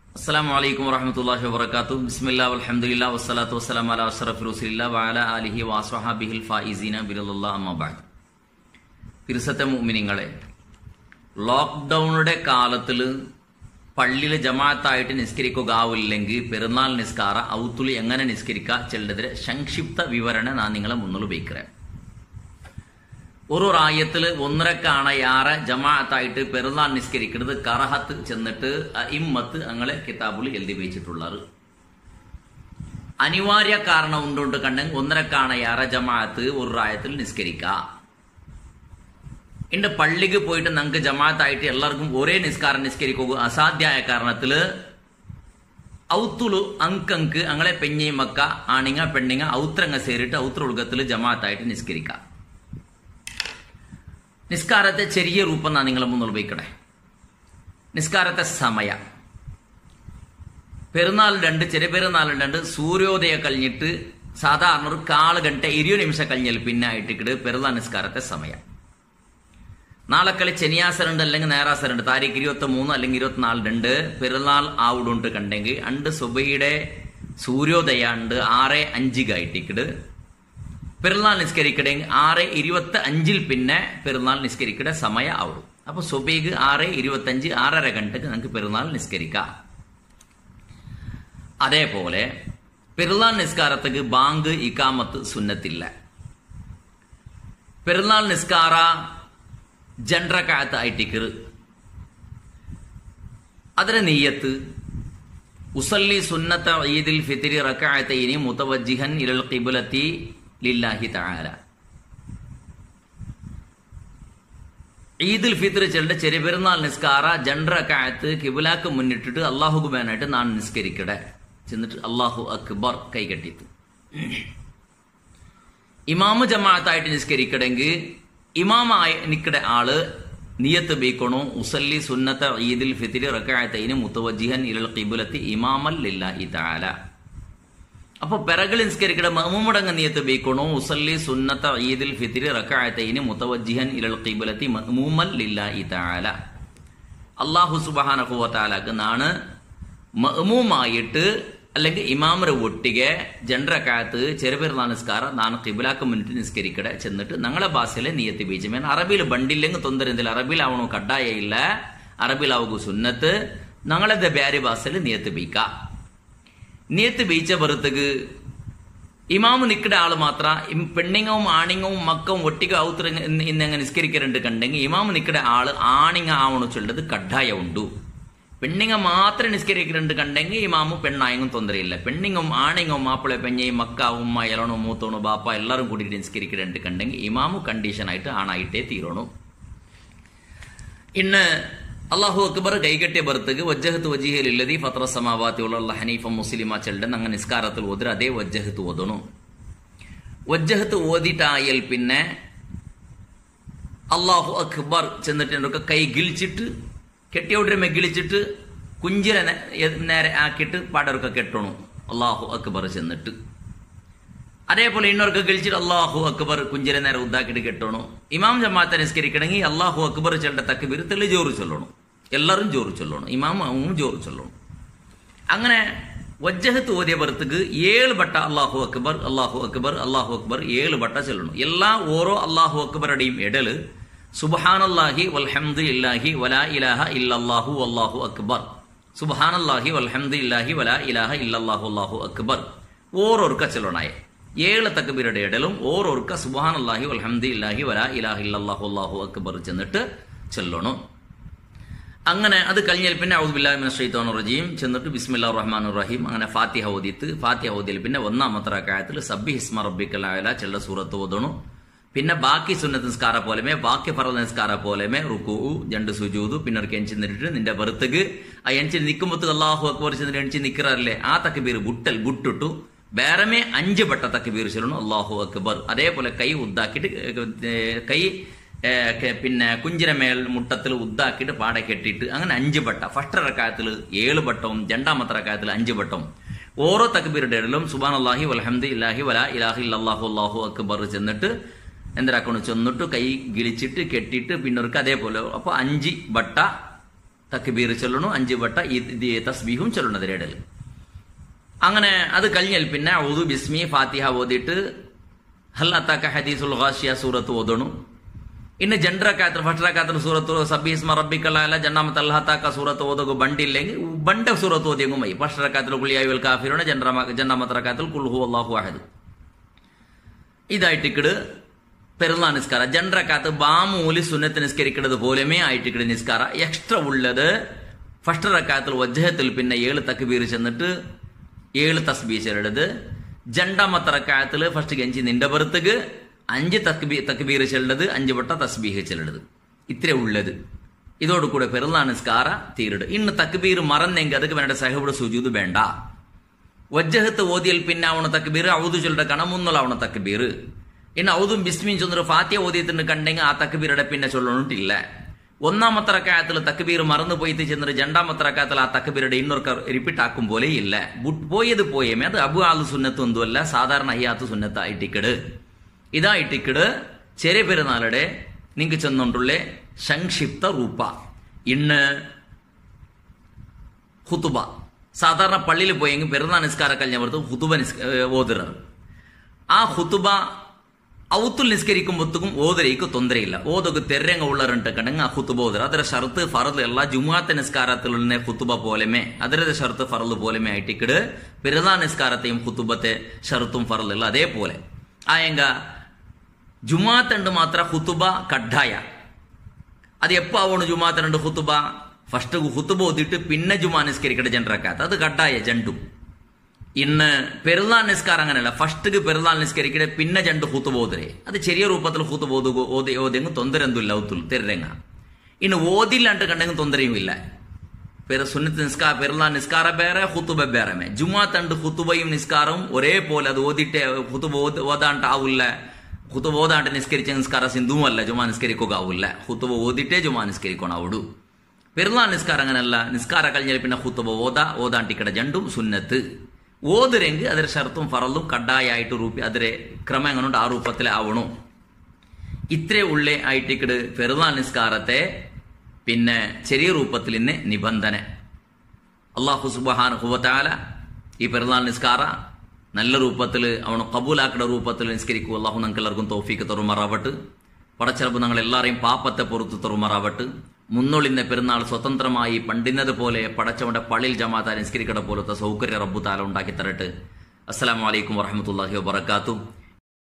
അസ്സാം വലൈക്കും വറഹമത്തല്ലാഹി വബർക്കാത്തു ബിസ്മില്ലാ അൽഹംദുലില്ലാ വസ്സലാത്തു വസ്സലാം അല അഷ്റഫ് റസൂലില്ലാ വഅല ആലിഹി വസ്വഹാബിഹിൽ ഫായിസീന ബിറല്ലാ അമ്മബാദ് ഫിർസത്തെ മുഅ്മിനീങ്ങളെ ലോക്ക്ഡൌണുടെ കാലത്തിൽ പള്ളിയിൽ ജമാഅത്തായിട്ട് നിസ്കരിക്കുകയാവില്ലെങ്കിൽ പെരുന്നാൾ നിസ്കാര ഔത്തുളി എങ്ങനെ നിസ്കരിക്കുക ചെല്ലതിരെ സംക്ഷിപ്ത വിവരണ ഞാൻ നിങ്ങളെ മുന്നിൽ ഉപയോഗിக்கிறேன் ഒരു റായത്തിൽ ഒന്നരക്കാണ് യാറെ ജമാഅത്തായിട്ട് പെരുന്നാൾ നിസ്കരിക്കുന്നത് കറഹത്ത് ചെന്നിട്ട് ഇമ്മത്ത് അങ്ങനെ കിതാബിൽ എഴുതി വെച്ചിട്ടുള്ളത് അനിവാര്യ കാരണം ഉണ്ടുകൊണ്ട് കണ്ടെങ്കിൽ ഒന്നരക്കാണ് യാറെ ജമാഅത്ത് ഒരു റായത്തിൽ നിസ്കരിക്കുക ഇണ്ട് പള്ളിക്ക് പോയിട്ട് നമുക്ക് ജമാഅത്തായിട്ട് എല്ലാവർക്കും ഒരേ നിസ്കാരം നിസ്കരിക്കുക അസാധ്യമായ കാരണത്തില് ഔത്തുളു അങ്കങ്ക് അങ്ങളെ പെഞ്ഞയും മക്ക ആണിങ്ങ പെണ്ണിങ്ങ ഔത്രങ്ങ സേരിട്ട് ഔത്ര ഉൾഗത്തിൽ ജമാഅത്തായിട്ട് നിസ്കരിക്കാം നിസ്കാരത്തെ ചെറിയ രൂപം നാ നിങ്ങളെ മുന്നിൽ വയ്ക്കണേ നിസ്കാരത്തെ സമയ പെരുന്നാൾ രണ്ട് ചെറിയ പെരുന്നാൾ രണ്ട് സൂര്യോദയം കഴിഞ്ഞിട്ട് സാധാരണ ഒരു കാല് ഗಂಟೆ ഇരു നിമിഷം കഴിഞ്ഞാൽ പിന്നെ ആയിട്ടിട്ട് പെരുന്നാൾ നിസ്കാരത്തെ സമയം നാളെ കളി ശനിയാസരുണ്ട് അല്ലെങ്കിൽ നേരാസരുണ്ട് താരീഖ് ഇരുപത്തി മൂന്ന് അല്ലെങ്കിൽ ഇരുപത്തിനാല് രണ്ട് പെരുന്നാൾ ആവിടുണ്ട് കണ്ടെങ്കിൽ അണ്ട് സുബയുടെ സൂര്യോദയ ഉണ്ട് ആറ് അഞ്ചികായിട്ടിക്കിട് പെരുന്നാൾ നിസ്കരിക്കടെ ആറ് ഇരുപത്തി അഞ്ചിൽ പിന്നെ പെരുന്നാൾ നിസ്കരിക്കടെ സമയ ആവും അപ്പൊ സുബൈക്ക് ആറ് ഇരുപത്തഞ്ച് ആറര ഗಂಟೆക്ക് നമുക്ക് പെരുന്നാൾ നിസ്കരിക്കാം അതേപോലെ പെരുന്നാൾ നിസ്കാരത്തേക്ക് ബാങ്ക് ഇക്കാമത്ത് സുന്നത്തില്ല പെരുന്നാൾ നിസ്കാര ജൻറക്കാലത്ത് ആയിട്ടിക്കർ അതിന്റെ നെയ്യത്ത് ഉസല്ലി സുന്നത്ത ഈദിൽ ഫിത്തിരി റക്കായത്തൈനി മുത്തവജിഹൻ ഇലൽ ഖിബുലത്തി ലില്ലാഹി തആല ഈദുൽ ഫിത്ർ ചെല്ലുടെ ചെറിയ പെരുന്നാൾ നിസ്കാര ജൻറക്കായത്ത് കിബിലാക്ക് മുന്നിട്ടിട്ട് അള്ളാഹു കുബാനായിട്ട് നാൻ നിസ്കരിക്കടെ ചെന്നിട്ട് അള്ളാഹു അക്ബർ കൈകെട്ടിത്തു ഇമാമു ജമാഅത്തായിട്ട് നിസ്കരിക്കടെങ്കിൽ ഇമാമായി നിക്കടെ ആള് നിയത്ത് ബീക്കണോ ഉസല്ലി സുന്നത്ത ഈദിൽ ഫിത്തിരി റക്കായത്തൈന് മുത്തവജിഹൻ ഇലൽ ഖിബുലത്തി ഇമാമൽ ലില്ലാഹി തആല അപ്പൊ പിറകിൽ നിസ്കരിക്കട മഹ്മൂമടങ്ങ നിയത്ത് ബീക്കണോ ഉസല്ലി സുന്നത്ത ഈദിൽ ഫിത്തിരി റക്കായത്തൈന് മുത്തവജിഹൻ ഇലൽ ഖിബുലത്തി മഹ്മൂമൽ ലില്ലാഹി തആല അല്ലാഹു സുബ്ഹാനഹു വ തആലക്ക് നാണ് മഹ്മൂമായിട്ട് അല്ലെങ്കിൽ ഇമാമര ഒട്ടിಗೆ ജൻറക്കാലത്ത് ചെറുപെരുന്നാൾ നിസ്കാരം ನಾನು ಕಿಬಿಲಾಕ ಮುನ್ನಿಟ್ಟು ನಿಸ್ಕರಿಕಡೆ ಚೆന്നിട്ട് ഞങ്ങളെ ഭാഷയിലെ നിയത്തി ബീജമേൻ അറബിയിൽ ബണ്ടില്ലെങ്കിൽ ತೊಂದರೆಂದಿಲ್ಲ ಅರಬಿಲ್ ಅವನು ಕಡ್ಡಾಯ ಇಲ್ಲ ಅರಬಿಲ್ ಅವಗೂ ಸುನ್ನತ್ ഞങ്ങളെ ಬ್ಯಾರಿ ಭಾಷೆಯಲ್ಲಿ ನಿಯತ್ತು ಬೀಕ നിയത്ത് ബീച്ച പുറത്തേക്ക് ഇമാമ് നിൽക്കുന്ന ആള് മാത്ര പെണ്ണിങ്ങവും ആണിങ്ങവും മക്കവും ഒട്ടിക ഔത്ര ഇന്നങ്ങ നിസ്കരിക്കരുണ്ട് കണ്ടെങ്കിൽ ഇമാമ് നിൽക്കുന്ന ആള് ആണിങ്ങ ആവണു ചൊല്ലത് കഡ്ഡായ ഉണ്ടു പെണ്ണിങ്ങ മാത്രം നിസ്കരിക്കുന്നുണ്ട് കണ്ടെങ്കിൽ ഇമാമു പെണ്ണായെങ്കും തൊന്തരയില്ല പെണ്ണിങ്ങും ആണിങ്ങും മാപ്പിളെ പെഞ്ഞയും മക്ക ഉമ്മ എലണു മൂത്തോണു ബാപ്പ എല്ലാവരും കൂടിയിട്ട് നിസ്കരിക്കുന്നുണ്ട് കണ്ടെങ്കിൽ ഇമാമു കണ്ടീഷനായിട്ട് ആണായിട്ടേ തീരണു ഇന്ന് അള്ളാഹു അക്ബർ കൈകെട്ടിയ ബർത്തക്ക് വജ്ജഹത്ത് വജീഹലില്ലതി ഫത്ര സമാവാത്തി ഉള്ള ഹനീഫ മുസ്ലിമ ചെല്ലൻ അങ്ങനെ നിസ്കാരത്തിൽ ഓതിര അതേ വജ്ജഹത്ത് ഓതണു വജ്ജഹത്ത് ഓതിട്ടായാൽ പിന്നെ അള്ളാഹു അക്ബർ ചെന്നിട്ട് കൈ ഗിളിച്ചിട്ട് കെട്ടിയോട്ടിനെ മെഗിളിച്ചിട്ട് കുഞ്ചിനെ നേരെ ആക്കിയിട്ട് പാടർക്ക് കെട്ടണു അള്ളാഹു അക്ബർ ചെന്നിട്ട് അതേപോലെ ഇന്നവർക്ക് ഗളിച്ചിട്ട് അള്ളാഹു അക്ബർ കുഞ്ചിനെ നേരെ ഉദ്ദാക്കിയിട്ട് കെട്ടണു ഇമാം ജമാഅത്തെ നിസ്കരിക്കണമെങ്കിൽ അള്ളാഹു അക്ബർ ചെല്ലേണ്ട തക്കബീർ തെളി ജോറ് ചൊല്ലണം എല്ലാവരും ജോറ് ചൊല്ലണം ഇമാം അവനും ജോറ് ചൊല്ലണം അങ്ങനെ വജ്ജഹത്ത് ഓതിയ ബർത്തക്ക് ഏഴ് ബട്ട അള്ളാഹു അക്ബർ അള്ളാഹു അക്ബർ അള്ളാഹു അക്ബർ ഏഴ് ബട്ട ചൊല്ലണം എല്ലാ ഓരോ അള്ളാഹു അക്ബറുടെയും ഇടല് സുബഹാനല്ലാഹി വൽഹംദുലില്ലാഹി വലാ ഇലാഹ ഇല്ലല്ലാഹു അല്ലാഹു അക്ബർ സുബഹാനല്ലാഹി വൽഹംദുലില്ലാഹി വലാ ഇലാഹ ഇല്ലല്ലാഹു അല്ലാഹു അക്ബർ ഓരോർക്ക ചൊല്ലണായ ഏഴ് തക്ബീരുടെ ഇടലും ഓരോർക്ക സുബഹാനല്ലാഹി വൽഹംദുലില്ലാഹി വലാ ഇലാഹ ഇല്ലല്ലാഹു അല്ലാഹു അക്ബർ ചെന്നിട്ട് ചൊല്ലണം അങ്ങനെ അത് കഴിഞ്ഞാൽ പിന്നെ ഔദ്ബില്ലാഹിമിൻ ഷെയ്ത്തോൻ റജീം ചെന്നിട്ട് ബിസ്മില്ലാ റഹ്മാൻ റഹീം അങ്ങനെ ഫാത്തിഹ ഓതിത്ത് ഫാത്തിഹ ഓതിയിൽ പിന്നെ ഒന്നാമത്തെ റക്കായത്തിൽ സബ്ബി ഹിസ്മ റബ്ബിക്കലായ ചെല്ല സൂറത്ത് ഓതണു പിന്നെ ബാക്കി സുന്നത്ത് നിസ്കാര പോലെമേ ബാക്കി ഫറൽ നിസ്കാര പോലെമേ റുക്കു രണ്ട് സുജൂതു പിന്നെ ഒരു എഞ്ചി നിന്നിട്ട് നിന്റെ ബർത്തക്ക് ആ എഞ്ചി നിൽക്കുമ്പോൾ അള്ളാഹു അക്ബർ ചെന്നിട്ട് എണിച്ച് നിൽക്കാറില്ലേ ആ തക്കബീർ ബുട്ടൽ ബുട്ടിട്ടു വേറമേ അഞ്ച് ബട്ട തക്കബീർ ചൊല്ലണം അള്ളാഹു അക്ബർ അതേപോലെ കൈ ഉദ്ദാക്കിയിട്ട് കൈ പിന്നെ കുഞ്ചിര മേൽ മുട്ടത്തിൽ ഉദ്ദാക്കിയിട്ട് പാടെ കെട്ടിയിട്ട് അങ്ങനെ അഞ്ച് ബട്ട ഫസ്റ്റ് റക്കായത്തിൽ ഏഴ് ബട്ടവും രണ്ടാമത്തെ റക്കായത്തിൽ അഞ്ച് ബട്ടവും ഓരോ തക്ബീരുടെ ഇടയിലും സുബാൻ അള്ളാഹി വലഹമ്മദ് ഇല്ലാഹി വല ഇലാഹി അള്ളാഹു അള്ളാഹു അക്ബർ ചെന്നിട്ട് എന്തരാക്കണം ചെന്നിട്ട് കൈ ഗിളിച്ചിട്ട് കെട്ടിയിട്ട് പിന്നെ ഒരു അതേപോലെ അപ്പൊ അഞ്ച് ബട്ട തക്ബീർ ചൊല്ലണു അഞ്ച് വട്ട ഈ തസ്ബീഹും ചൊല്ലണം അതിനിടയിൽ അങ്ങനെ അത് കഴിഞ്ഞാൽ പിന്നെ ഔദു ബിസ്മി ഫാത്തിഹ ഓതിയിട്ട് ഹല്ലാത്താക്ക ഹദീസുൽ ഖാഷിയ സൂറത്ത് ഓതണു ಇನ್ನು ಜನರಕ್ಕಾತ್ರ ಫಸ್ಟ್ರಕ್ಕಾತ್ರ ಸೂರತ್ತು ಸಬ್ಬೀಸ್ಮ ರಬ್ಬಿಕಲ್ಲ ಜನ್ನಮತ ಅಲ್ಹತಾಕ ಸೂರತ್ ಓದೋಗು ಬಂಡಿಲ್ಲೆಂಗಿ ಬಂಡ ಸೂರತ್ ಓದಿಯಂಗು ಮೈ ಫಸ್ಟ್ರಕ್ಕಾತ್ರ ಕುಳಿಯಾಯುಲ್ ಕಾಫಿರೋಣ ಜನರ ಜನ್ನಮತ ರಕಾತ್ರ ಕುಲ್ ಹು ಅಲ್ಲಾಹು ಅಹದ್ ഇതായിട്ടിക്കട് പെരുന്നാൾ നിസ്കാര ജനറക്കാത്ത് ബാമൂലി സുന്നത്ത് നിസ്കരിക്കുന്നത് പോലെമേ ആയിട്ടിക്കട് നിസ്കാര എക്സ്ട്രാ ഉള്ളത് ഫസ്റ്റ് റക്കാത്തിൽ വജ്ജഹത്തിൽ പിന്നെ ഏഴ് തക്ബീർ ചെന്നിട്ട് ഏഴ് തസ്ബീ ചെല്ലത് രണ്ടാമത്തെ റക്കാത്തിൽ ഫസ്റ്റ് ഗഞ്ചി നിന്റെ പുറത്തേക്ക് അഞ്ച് തക്ബീ തക്ബീർ ചെല്ലത് അഞ്ച് വട്ട തസ്ബീഹ് ചെല്ലത് ഇത്രേ ഉള്ളത് ഇതോട് കൂടെ പെരുന്നാൾ നിസ്കാര തീരിട് ഇന്ന് തക്ബീർ മറന്നെങ്കിൽ അതൊക്കെ വേണ്ട സഹബിയുടെ സുജൂത് വേണ്ട ವಜ್ಜಹತ್ ಓದಿಯಲ್ ಪಿನ್ನ ಅವನ ತಕ್ಬೀರ್ ಔದು ಚೊಲ್ರ ಕಣ ಮುನ್ನಲ ಅವನ ತಕ್ಬೀರ್ ಇನ್ನು ಔದು ಬಿಸ್ಮಿನ್ ಚಂದ್ರ ഫാത്തിയ ഓതിയത്തിന് കണ്ടെങ്കിൽ ആ തക്ബീരുടെ പിന്നെ ചൊല്ലണിട്ടില്ല ഒന്നാമത്തെ റക്കായത്തിൽ തക്ബീർ മറന്നു പോയിട്ട് ചെന്നിട്ട് രണ്ടാമത്തെ റക്കായത്തിൽ ആ തക്ബീരുടെ ഇന്നൊരു റിപ്പീറ്റ് ആക്കും പോലെ ഇല്ല ബുട്ട് പോയത് പോയമേ അത് അബു ആള് സുന്നത്ത് ഒന്നുമല്ല സാധാരണ അയ്യാത്ത് സുന്നത്ത് ആയിട്ടിക്കട് ഇതായിട്ടിക്കട് ചെറിയ പെരുന്നാളുടെ നിങ്ങൾക്ക് ചെന്നുകൊണ്ടുള്ള സംക്ഷിപ്ത റൂപ ഇന്ന് ഹുത്തുബ സാധാരണ പള്ളിയിൽ പോയെങ്കിൽ പെരുന്നാൾ നിസ്കാര കഴിഞ്ഞവർക്ക് ഹുത്തുബ നിസ് ഓതുന്നത് ആ ഹുത്തുബ ಔತುಲ್ ನಿಸ್ಕರಿക്കുമ്പോತ್ತುക്കും ಓದರಿಗೂ ತೊಂದರೆ ಇಲ್ಲ ಓದೋದು ತೆರ್ರೆಂಗ ಉಳ್ಳರಂಟ ಕಣಂಗ ಆ ಹುತುಬ ಓದ್ರ ಅದರ ಷರತ್ತು ಫರದು ಎಲ್ಲ ಜುಮಾತ ನಿಸ್ಕಾರത്തിലുള്ള ഹുത്തുബ പോലെമേ അതിരുടെ ഷർത്ത് ഫറല് പോലെമേ ആയിട്ടിക്കട് പെരുന്നാൾ നിസ്കാരത്തെയും ഹുത്തുബത്തെ ഷർത്തും ഫറലില്ല അതേപോലെ ആയെങ്ക ജുമാത്തണ്ട് മാത്ര ഹുത്തുബ കഡ്ഡായ അത് എപ്പോ ആവണം ജുമാത്തണ്ട് ഹുത്തുബ ഫസ്റ്റ് ഹുത്തുബ ഓതിട്ട് പിന്നെ ജുമാ നിസ്കരിക്കട്ടെ ജനറക്കാത്ത അത് കഡ്ഡായ ജണ്ടും ഇന്ന് പെരുന്നാൾ നിസ്കാരം അങ്ങനെയല്ല ഫസ്റ്റ് പെരുന്നാൾ നിസ്കരിക്കട്ടെ പിന്നെ രണ്ട് ഹുത്തുബ ഓതരെ അത് ചെറിയ രൂപത്തിൽ ഹുത്തുബ ഓതു ഓതി ഓതെങ്കിൽ ತೊಂದರೆ എന്തില്ല ഔത്തുൽ തെരങ്ങ ಇನ್ನು ಓದಿಲ್ಲಂಟ ಕಂಡಂಗೆ ತೊಂದರೆಯೂ ಇಲ್ಲ ಬೇರೆ ಸುನ್ನತ್ ನಿಸ್ಕಾರ ಪೆರ್ಲಾ ನಿಸ್ಕಾರ ಬೇರೆ ಹುತುಬ ಬೇರೆ ಮೇ ಜುಮಾ ತಂಡು ಹುತುಬയും നിസ്കാരവും ഒരേപോലെ അത് ഓതിട്ട് ഹുതുബ ഓതാണ്ട് ആവില്ല ഹുതുബ ഓതാണ്ട് നിസ്കരിച്ച നിസ്കാര സിന്ധുവും അല്ല ജുമാ നിസ്കരിക്കുക ആവില്ല ഹുതുബ ഓതിട്ടേ ജുമാ നിസ്കരിക്കണം അവടു പെരുന്നാൾ നിസ്കാരം അങ്ങനല്ല നിസ്കാര കഴിഞ്ഞാൽ പിന്നെ ഹുത്തുബ ഓത ഓതാണ്ടിക്കട ജണ്ടും സുന്നത്ത് ഓതുരെങ്കിൽ അതിರ ഷർത്തും ഫറലും കഡായായിട്ട് ರೂಪಿ അതിരെ ക്രമം എങ്ങനെയുണ്ട് ആ ರೂಪത്തിൽ ആവണു ഇത്രേ ഉള്ളേ ആയിട്ടിക്കട് പെരുന്നാൾ നിസ്കാരത്തെ പിന്നെ ചെറിയ രൂപത്തിൽ ഇന്ന് നിബന്ധന അള്ളാഹു സുബഹാൻ ഹുവത്താല ഈ പെരുന്നാൾ നിസ്കാര നല്ല രൂപത്തിൽ അവന് കബൂലാക്കട രൂപത്തിൽ നിസ്കരിക്കൂ അള്ളാഹു നമുക്ക് എല്ലാവർക്കും തോഫീക്ക് തുറമാറാവട്ട് പടച്ചിറപ്പ് ഞങ്ങൾ എല്ലാവരെയും പാപ്പത്തെ പുറത്ത് തുറമാറാവട്ട് മുന്നൊളിന്റെ പെരുന്നാൾ സ്വതന്ത്രമായി പണ്ടിന്നത് പോലെ പടച്ചവന്റെ പള്ളിയിൽ ജമാഅത്ത് നിസ്കരിക്കട പോലത്തെ സൗകര്യ റബ്ബു താല ഉണ്ടാക്കി തരട്ടെ അസ്സലാമു അലൈക്കും വറഹമത്തല്ലാഹി വബർക്കാത്തു